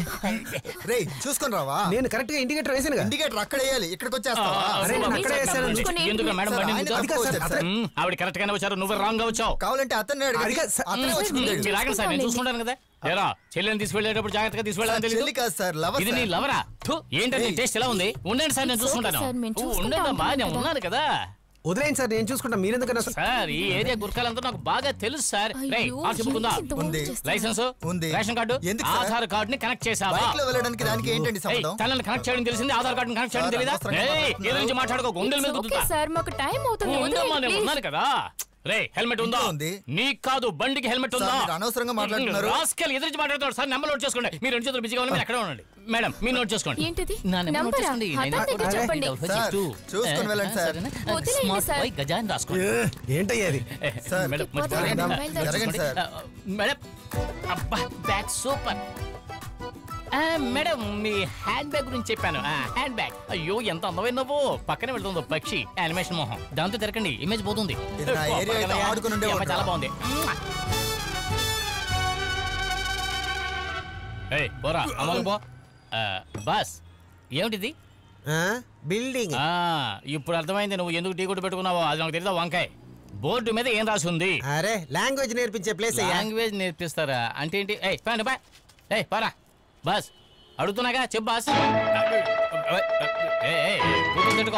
రే చూసుకొని రావా నేను కరెక్ట్ గా ఇండికేటర్ వేసాను ఇండికేటర్ అక్కడ వేయాలి ఇక్కడికి వచ్చేస్తావా అరే, నేను అక్కడే వేసాను. ఎందుకు మేడం సార్, బండి ఆయన ముందు? తక్కువ వచ్చారు, సార్. మ్మ్, ఆవిడ కరెక్ట్ గానే వచ్చారు నువ్వు రాంగ్ గా వచ్చావు కావాలంటే అతన్ని అడగండి అడిగా, సార్. అతనే వచ్చి ముందు మీరు ఆగండి సార్ నేను చూసుకుంటాను కదా ఏరా చెల్లెని తీసుకెళ్ళేటప్పుడు జాగ్రత్తగా తీసుకెళ్ళాలని చెల్లి తెలియదు కాదు సార్ లవర్ ఇది నీ సార్. లవరా థు, ఏంటంటే ఏయ్. టేస్ట్ ఎలా ఉంది ఉండండి సార్ నేను ఓకే చూసుకుంటాను సార్, మేము ఊ, చూసుకుంటా ఉండండి అమ్మా ఉంటాం నేను కదా. ఉన్నాను కదా వదిలేండి సార్ నేను చూసుకుంటా మీరెందుకన్నా సార్ ఈ ఏరియా గురకాలంతా నాకు బాగా తెలుసు సార్ రేయ్, అయ్యో, ఆర్సీ బుక్ ఉందా ఇంత ఉంది. చేస్తున్నా. లైసెన్స్ ఉంది. రేషన్ కార్డు ఎందుకు సార్? ఆధార్ కార్డు ని కనెక్ట్ చేసావా బైక్ లో వెళ్ళడానికి దానికి ఏంటండి ఏయ్, సంబంధం తనని కనెక్ట్ చేయడం తెలిసింది ఆధార్ కార్డు కనెక్ట్ చేయడం సార్, తెలీదా అనవసరంగా ఏయ్, మాట్లాడుతున్నారు. ఏదో నుంచి మాట్లాడుకో గుండెల మీద ఓకే గుద్దుతా సార్ మాకు టైం అవుతుంది ఉందమ్మా వదిలేయండి, నేను ప్లీజ్. ఉన్నాను కదా రే హెల్మెట్ ఉందా ఇంట్లో ఉంది. నీకు కాదు బండికి హెల్మెట్ ఉందా సార్, మీరు అనవసరంగా మాట్లాడుతున్నారు. రాస్కెల్ ఎదురించి మాట్లాడుతున్నారు సార్ నెంబర్ నోట్ చేసుకోండి మీరు రెండు చేతులు బిజీగా ఉన్నారు మీరు ఎక్కడ ఉండండి మేడం మీరు నోట్ చేసుకోండి ఏంటిది? నా నెంబర్ నోట్ నంబరా? చేసుకోండి నేను అతని దగ్గర కూడా చెప్పండి. Double sir, two. చూసుకొని వెళ్ళండి సార్. సరేనా? వదిలేయండి స్మార్ట్ సార్. వై గజా అని రాసుకోండి ఏంటయ్యా ఇది సార్, మేడం పోతే మర్చిపోయాను. మేడం, ఆ, బయలుదేరండి చూసుకోండి. సార్. ఆ, మేడం అబ్బా బ్యాగ్ సూపర్ ఆ, మేడం మీ హ్యాండ్ బ్యాగ్ గురించి చెప్పాను ఆ, హ్యాండ్ బ్యాగ్ అయ్యో ఎంత అందమైన నవ్వు పక్కనే వెళ్తుందో పక్షి యానిమేషన్ మొహం దాంతో తిరగండి ఇమేజ్ పోతుంది ఇది నా ఏరియా అయితే పక్కన ఆడుకుని ఉండేవాడు. ఈ అమ్మాయి చాలా బాగుంది ఏయ్ పోరా అమలు పో ఆ, బాస్ ఏమిటిది ఆ? బిల్డింగ్ ఆ, ఇప్పుడు అర్థమైంది నువ్వు ఎందుకు టీ కొట్టు పెట్టుకున్నావో అది నాకు తెలియదా వంకాయ బోర్డు మీద ఏం రాసి ఉంది అరే లాంగ్వేజ్ నేర్పించే ప్లేస్ అయ్యా లాంగ్వేజ్ నేర్పిస్తారా అంటే ఏంటి ఏయ్ పాండి బా ఏయ్ పారా బాస్ అడుగుతున్నాగా చెప్పు బాస్ ఏయ్, ఏయ్, కూతురు తిట్టుకో.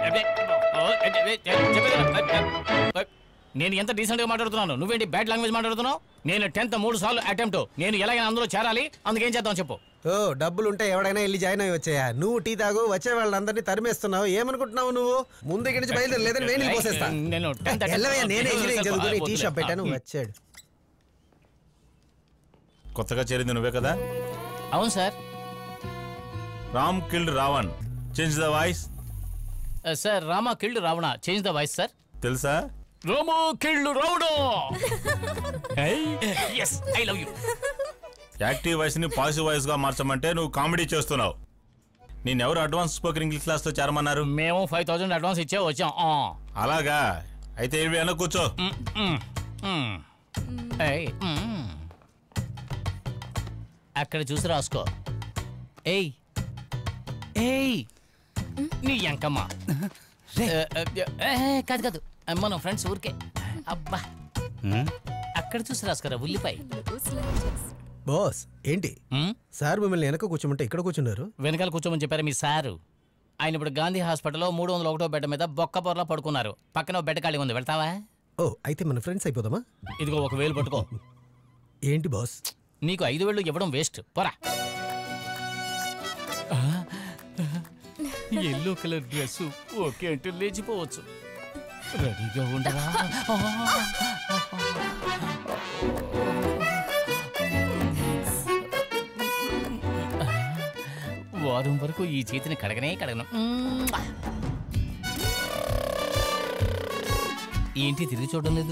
చెప్పేది. నేను ఎంత డీసెంట్ గా మాట్లాడుతున్నాను నువ్వేంటి బ్యాడ్ లాంగ్వేజ్ మాట్లాడుతున్నావు నేను టెన్త్ మూడు సార్లు అటెంప్ట్ నేను ఎలాగైనా అందులో చేరాలి అందుకేం చేద్దాం చెప్పు ఓ డబ్బులు ఉంటే ఎవడైనా వెళ్ళి జాయిన్ అయ్యి వచ్చాయా నువ్వు టీ తాగు వచ్చే వాళ్ళందరినీ తరిమేస్తున్నావు ఏమనుకుంటున్నావు నువ్వు ముందు ఇక్కడి నుంచి బయలుదేరి లేదని వేణి పోసేస్తా నేను టెన్త్ ఎల్లవయ్యా నేనే ఇంజనీరింగ్ చదువుకుని టీ షాప్ పెట్టాను వచ్చాడు కొత్తగా చేరింది నువ్వే కదా అవును sir Ram killed Ravan change the voice sir Rama killed Ravana change the voice sir తెలుసా Rama killed Ravana yes I love you active voice ని పాజిటివ్ వాయిస్ గా మార్చమంటే నువ్వు కామెడీ చేస్తున్నావు నేను ఎవరు అడ్వాన్స్ స్పోకెన్ ఇంగ్లీష్ క్లాస్ లో చేరమన్నారు మేము ఫైవ్ థౌసండ్ అడ్వాన్స్ ఇచ్చే వచ్చాం ఆ. అలాగా అయితే ఇవి వెనక కూర్చో మ్, మ్, మ్. ఏయ్, మ్. అక్కడ చూసి రాసుకో ఏయ్ ఏయ్ నీ ఎంకమ్మ ఏ, ఏ, ఏ, కాదు కాదు మనం ఫ్రెండ్స్ ఊరికే అబ్బా అక్కడ చూసి రాసుకోరా ఉల్లిపాయ బాస్ ఏంటి మ్? సార్ మిమ్మల్ని వెనక కూర్చోమంటే ఇక్కడ కూర్చున్నారు వెనకాల కూర్చోమని చెప్పారు మీ సారు ఆయన ఇప్పుడు గాంధీ హాస్పిటల్లో మూడు వందల ఒకటో బెడ్ మీద బొక్క పొరలో పడుకున్నారు పక్కన ఓ బెడ్ ఖాళీ ఉంది వెళ్తావా ఓ అయితే మన ఫ్రెండ్స్ అయిపోదామా ఇదిగో ఒక వేలు పట్టుకో ఏంటి బాస్ నీకు ఐదు వేళ్ళు ఇవ్వడం వేస్ట్ పోరా ఎల్లో కలర్ డ్రెస్ ఓకే అంటే లేచిపోవచ్చు రెడీగా ఉండరా వారం వరకు ఈ చేతిని కడగనే కడగను ఏంటి తిరిగి చూడడం లేదు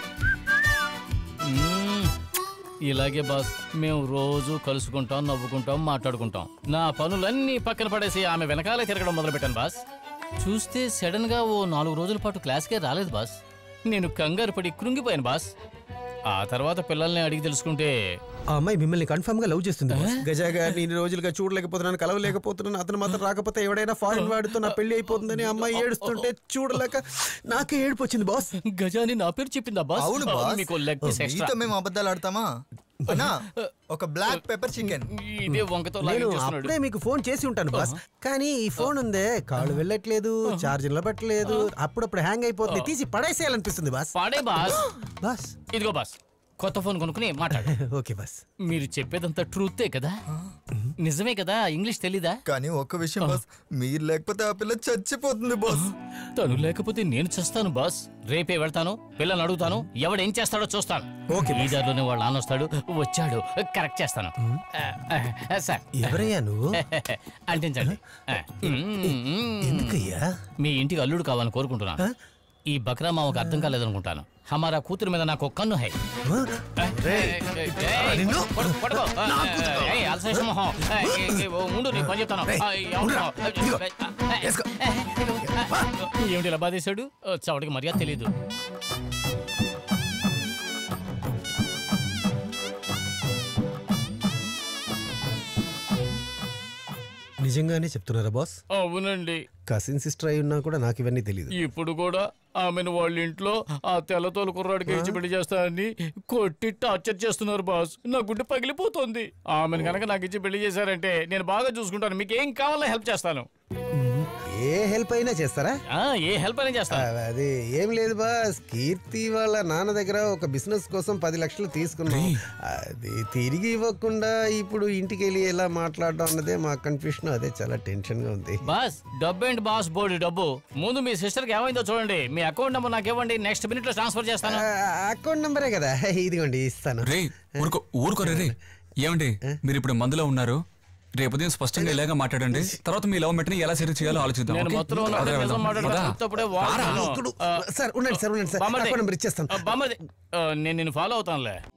మ్మ్. ఇలాగే బాస్ మేము రోజు కలుసుకుంటాం నవ్వుకుంటాం మాట్లాడుకుంటాం నా పనులన్నీ పక్కన పడేసి ఆమె వెనకాలే తిరగడం మొదలుపెట్టాను బాస్ చూస్తే సడన్ గా ఓ నాలుగు రోజుల పాటు క్లాస్కే రాలేదు బాస్ నేను కంగారు పడి కృంగిపోయాను బాస్ ఆ తర్వాత పిల్లల్ని అడిగి తెలుసుకుంటే ఆ అమ్మాయి మిమ్మల్ని కన్ఫర్మ్ గా లవ్ చేస్తుంది బాస్. గజాగా నేను రోజులుగా చూడలేకపోతున్నాను కలవలేకపోతున్నాను అతను మాత్రం రాకపోతే ఎవడైనా ఫారిన్ వాడితో నా పెళ్లి అయిపోతుందని అమ్మాయి ఏడుస్తుంటే చూడలేక నాకే ఏడుపు వచ్చింది బాస్ గజాని నా పేరు చెప్పిందా బాస్ అవును బాస్ మీకు లెగ్ పీస్ ఎక్స్ట్రా మీతో మేము అబద్ధాలు ఆడతామా అన్నా ఒక బ్లాక్ పెప్పర్ చికెన్ ఇదే వంకతో నేను లాగించేస్తున్నాడు అప్పుడే మీకు ఫోన్ చేసి ఉంటాను బాస్ కానీ ఈ ఫోన్ ఉందే కాళ్ళు వెళ్ళట్లేదు చార్జ్ నిలబట్టలేదు అప్పుడప్పుడు హ్యాంగ్ అయిపోతుంది తీసి పడేసేయాలనిపిస్తుంది బాస్ పాడే బాస్ బాస్ ఇదిగో బాస్ కొత్త ఫోన్ కొనుక్కుని మాట్లాడు ఓకే బాస్ మీరు చెప్పేదంతా ట్రూతే కదా నిజమే కదా ఇంగ్లీష్ తెలీదా కానీ ఒక్క విషయం బాస్ మీరు లేకపోతే ఆ పిల్ల చచ్చిపోతుంది బాస్ తను లేకపోతే నేను చేస్తాను బాస్ రేపే వెళ్తాను పిల్లల్ని అడుగుతాను ఎవడేం చేస్తాడో చూస్తాను ఓకే, ఈ దారిలోనే వాళ్ళు ఆన్ వస్తాడు వచ్చాడు కరెక్ట్ చేస్తాను ఆ, ఆ, సార్ ఎవరయ్యా నువ్వు అంటించండి ఆ, మ్మ్. ఎందుకయ్యా మీ ఇంటికి అల్లుడు కావాలని కోరుకుంటున్నాను ఈ బక్రా మామకు అర్థం కాలేదనుకుంటాను హమారా కూతురు మీద నాకు ఒక కన్ను హై నిన్ను? ముందు నీ పని చెప్తాను రేయ్, ఆ, ఎవరు? ఉండురా. ఇదిగో, వేసుకో. ఏమిటి ఇలా బాధేశాడు చవడికి మర్యాద తెలీదు నిజంగానే చెప్తున్నారా బాస్ అవునండి కసిన్ సిస్టర్ అయి ఉన్నా కూడా నాకు ఇవన్నీ తెలియదు ఇప్పుడు కూడా ఆమెను వాళ్ళ ఇంట్లో ఆ తెల్లతోలు కుర్రాడికి ఇచ్చి పెళ్లి చేస్తానని కొట్టి టార్చర్ చేస్తున్నారు బాస్ నా గుండె పగిలిపోతుంది ఆమెను కనుక నాకు ఇచ్చి పెళ్లి చేశారంటే నేను బాగా చూసుకుంటాను మీకు ఏం కావాలో హెల్ప్ చేస్తాను ఏ హెల్ప్ అయినా చేస్తారా ఆ, ఏ హెల్ప్ అయినా ఆ, చేస్తాను అది ఏం లేదు బాస్ కీర్తి వాళ్ళ నాన్న దగ్గర ఒక బిజినెస్ కోసం పది లక్షలు తీసుకున్నాం అది తిరిగి ఇవ్వకుండా ఇప్పుడు ఇంటికి వెళ్ళి ఎలా మాట్లాడడం అన్నదే మా కన్ఫ్యూషన్ అదే చాలా టెన్షన్ గా ఉంది బాస్ డబ్బు ఏంటి బాస్ బోర్డు డబ్బు ముందు మీ సిస్టర్కి ఏమైందో చూడండి మీ అకౌంట్ నెంబర్ నాకు ఇవ్వండి నెక్స్ట్ మినిట్ లో ట్రాన్స్ఫర్ చేస్తాను అకౌంట్ నెంబరే కదా ఇదిగోండి ఇస్తాను రే ఊరుకో ఊరుకో రే రే ఏమండి మీరు ఇప్పుడు మందులో ఉన్నారు రేపు ఉదయం స్పష్టంగా ఇలాగా మాట్లాడండి తర్వాత మీ లవ్ మెట్ని ఎలా సరి చేయాలో ఆలోచిద్దాం నేను ఓకే? మొత్తం నా పదరా నిజం వెళ్దాం. మాట్లాడతాను. పద. ఉత్తప్పుడే వాడుతాను. ఇక్కడ ఆ, సార్ ఉండండి సార్ ఉండండి సార్ బామ్మర్ది. అకౌంట్ నెంబర్ ఇచ్చేస్తాను ఆ, బామ్మర్ది. ఆ, నేను నిన్ను ఫాలో అవుతానులే